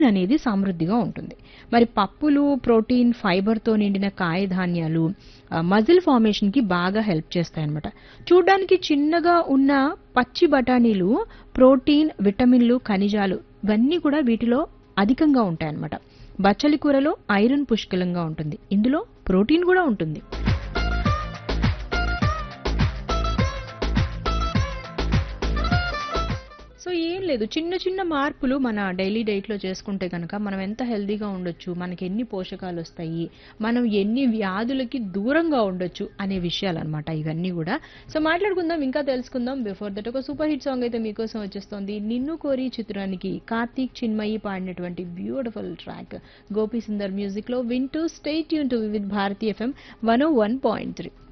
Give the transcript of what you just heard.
అనేది సమృద్ధిగా ఉంటుంది మరి పప్పులు ప్రోటీన్ ఫైబర్తో నిండిన కాయధాన్యాలు మజిల్ ఫార్మేషన్కి బాగా హెల్ప్ చేస్తాయి అనమాట చూడ్డానికి చిన్నగా ఉన్న పచ్చి బఠానీలు ప్రోటీన్ విటమిన్లు ఖనిజాలు ఇవన్నీ కూడా వీటిలో అధికంగా ఉంటాయన్నమాట బచ్చలి కూరలో ఐరన్ పుష్కలంగా ఉంటుంది ఇందులో ప్రోటీన్ కూడా ఉంటుంది సో ఏం లేదు చిన్న చిన్న మార్పులు మన డైలీ డైట్లో చేసుకుంటే కనుక మనం ఎంత హెల్దీగా ఉండొచ్చు మనకి ఎన్ని పోషకాలు వస్తాయి మనం ఎన్ని వ్యాధులకి దూరంగా ఉండొచ్చు అనే విషయాలు అనమాట ఇవన్నీ కూడా సో మాట్లాడుకుందాం ఇంకా తెలుసుకుందాం బిఫోర్ దట్ ఒక సూపర్ హిట్ సాంగ్ అయితే మీకోసం వచ్చేస్తుంది నిన్ను కోరి చిత్రానికి కార్తీక్ చిన్మయి పాడినటువంటి beautiful track Gopi Sundar music లో వింటూ స్టేట్ యూన్ to with Bharati F M one one point three